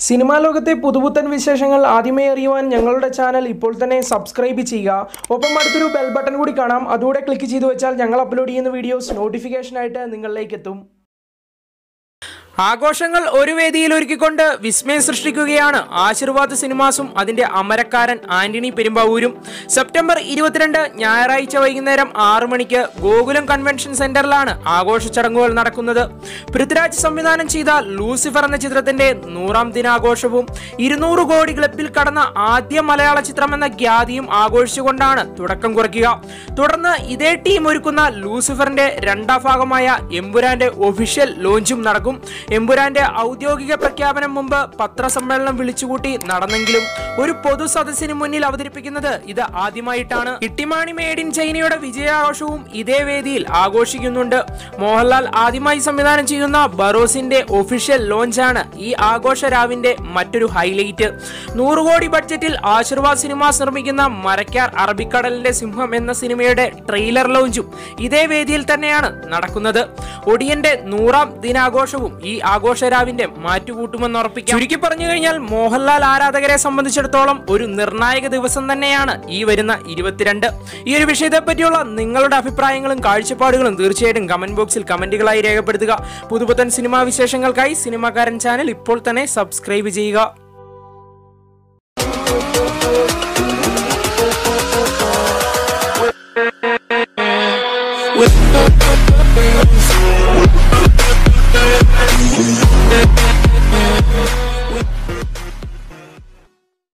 cinema ലോകത്തെ പുതുപുത്തൻ വിശേഷങ്ങൾ ആദ്യമേ അറിയുവാൻ ഞങ്ങളുടെ ചാനൽ ഇപ്പോൾ തന്നെ സബ്സ്ക്രൈബ് ചെയ്യുക ഒപ്പം അടുത്തൊരു ബെൽ ബട്ടൺ കൂടി കാണാം അതുകൂടെ ക്ലിക്ക് ചെയ്തു വെച്ചാൽ ഞങ്ങൾ അപ്ലോഡ് ചെയ്യുന്ന വീഡിയോസ് നോട്ടിഫിക്കേഷനായിട്ട് നിങ്ങളിലേക്ക് എത്തും ആഘോഷങ്ങൾ ഒരു വേദിയിൽ ഒരുക്കിക്കൊണ്ട് വിസ്മയം സൃഷ്ടിക്കുകയാണ് ആശീർവാദ് സിനിമാസും അതിന്റെ അമരക്കാരൻ ആന്റണി പെരുമ്പാവൂരും സെപ്റ്റംബർ ഇരുപത്തിരണ്ട് ഞായറാഴ്ച വൈകുന്നേരം ആറു മണിക്ക് ഗോകുലം കൺവെൻഷൻ സെന്ററിലാണ് ആഘോഷ ചടങ്ങുകൾ നടക്കുന്നത് പൃഥ്വിരാജ് സംവിധാനം ചെയ്ത ലൂസിഫർ എന്ന ചിത്രത്തിന്റെ നൂറാം ദിനാഘോഷവും ഇരുന്നൂറ് കോടി ക്ലബിൽ കടന്ന ആദ്യ മലയാള ചിത്രം എന്ന ഖ്യാതിയും ആഘോഷിച്ചുകൊണ്ടാണ് തുടക്കം കുറിക്കുക തുടർന്ന് ഇതേ ടീം ഒരുക്കുന്ന ലൂസിഫറിന്റെ രണ്ടാം ഭാഗമായ എമ്പുരാന്റെ ഒഫീഷ്യൽ ലോഞ്ചും നടക്കും എമ്പുരാന്റെ ഔദ്യോഗിക പ്രഖ്യാപനം മുമ്പ് പത്രസമ്മേളനം വിളിച്ചുകൂട്ടി നടന്നെങ്കിലും ഒരു പൊതു സദസ്സിന് മുന്നിൽ അവതരിപ്പിക്കുന്നത് ഇത് ആദ്യമായിട്ടാണ് ഇട്ടിമാണി മേഡ് ഇൻ ചൈനയുടെ വിജയാഘോഷവും ഇതേ വേദിയിൽ ആഘോഷിക്കുന്നുണ്ട് മോഹൻലാൽ ആദ്യമായി സംവിധാനം ചെയ്യുന്ന ബറോസിന്റെ ഒഫീഷ്യൽ ലോഞ്ചാണ് ഈ ആഘോഷ രാവിന്റെ മറ്റൊരു ഹൈലൈറ്റ് നൂറ് കോടി ബഡ്ജറ്റിൽ ആശീർവാദ് സിനിമാസ് നിർമ്മിക്കുന്ന മരക്കാർ അറബിക്കടലിന്റെ സിംഹം എന്ന സിനിമയുടെ ട്രെയിലർ ലോഞ്ചും ഇതേ വേദിയിൽ തന്നെയാണ് നടക്കുന്നത് ഒടിയന്റെ നൂറാം ദിനാഘോഷവും ഈ ആഘോഷരാവിന്റെ മാറ്റുകൂട്ടുമെന്ന് ഉറപ്പിക്കാം ചുരുക്കി പറഞ്ഞു കഴിഞ്ഞാൽ മോഹൻലാൽ ആരാധകരെ സംബന്ധിച്ചിടത്തോളം ഒരു നിർണായക ദിവസം തന്നെയാണ് ഈ വരുന്ന ഇരുപത്തിരണ്ട് ഈ ഒരു വിഷയത്തെ പറ്റിയുള്ള നിങ്ങളുടെ അഭിപ്രായങ്ങളും കാഴ്ചപ്പാടുകളും തീർച്ചയായിട്ടും കമന്റ് ബോക്സിൽ കമന്റുകളായി രേഖപ്പെടുത്തുക പുതുപുത്തൻ സിനിമാ വിശേഷങ്ങൾക്കായി സിനിമാക്കാരൻ ചാനൽ ഇപ്പോൾ തന്നെ സബ്സ്ക്രൈബ് ചെയ്യുക